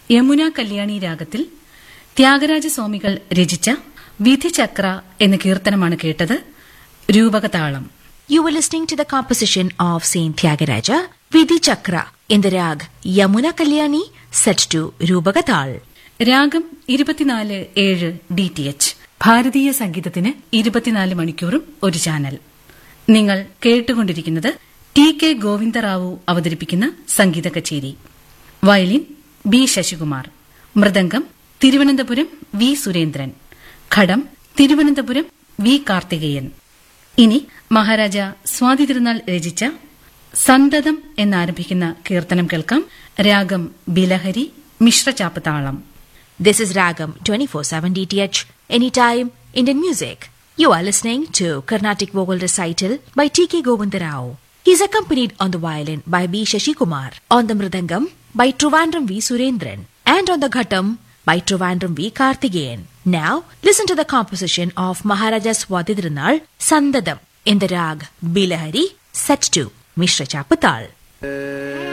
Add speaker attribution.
Speaker 1: യമുന കല്യാണി രാഗത്തിൽ ത്യാഗരാജസ്വാമികൾ രചിച്ച വിധിചക്ര എന്ന കീർത്തനമാണ് കേട്ടത് രൂപകതാളം
Speaker 2: You were listening to the composition of Saint Tyagaraja, Vidhi Chakra, in the rag Yamuna Kalyani, set to Rubagatal.
Speaker 1: രാഗം ഇരുപത്തിനാല് ഏഴ് ഡി ടി എച്ച് ഭാരതീയ സംഗീതത്തിന് ഇരുപത്തിനാല് മണിക്കൂറും ഒരു ചാനൽ നിങ്ങൾ കേട്ടുകൊണ്ടിരിക്കുന്നത് ടി കെ ഗോവിന്ദറാവു അവതരിപ്പിക്കുന്ന സംഗീത കച്ചേരി violin B Sasikumar mridangam Thiruvananthapuram V Surendran ghatam Thiruvananthapuram V Karthikeyan ഇനി മഹാരാജ സ്വാതി തിരുനാൾ രചിച്ച സന്തതം എന്നാരംഭിക്കുന്ന കീർത്തനം കേൾക്കാം രാഗം ബിലഹരി മിശ്രചാപ്പ് താളം
Speaker 2: This is Ragam 24/7 DTH, anytime Indian music. You are listening to Carnatic Vocal Recital by T.K. Govindarao. He is accompanied on the violin by B. Shashikumar, on the mridangam by Trivandrum V. Surendran, and on the ghatam by Trivandrum V. Karthikeyan. Now, listen to the composition of Maharaja Swadhidrinal Sandadam in the rag Bilahari set to Mishra Chapatal.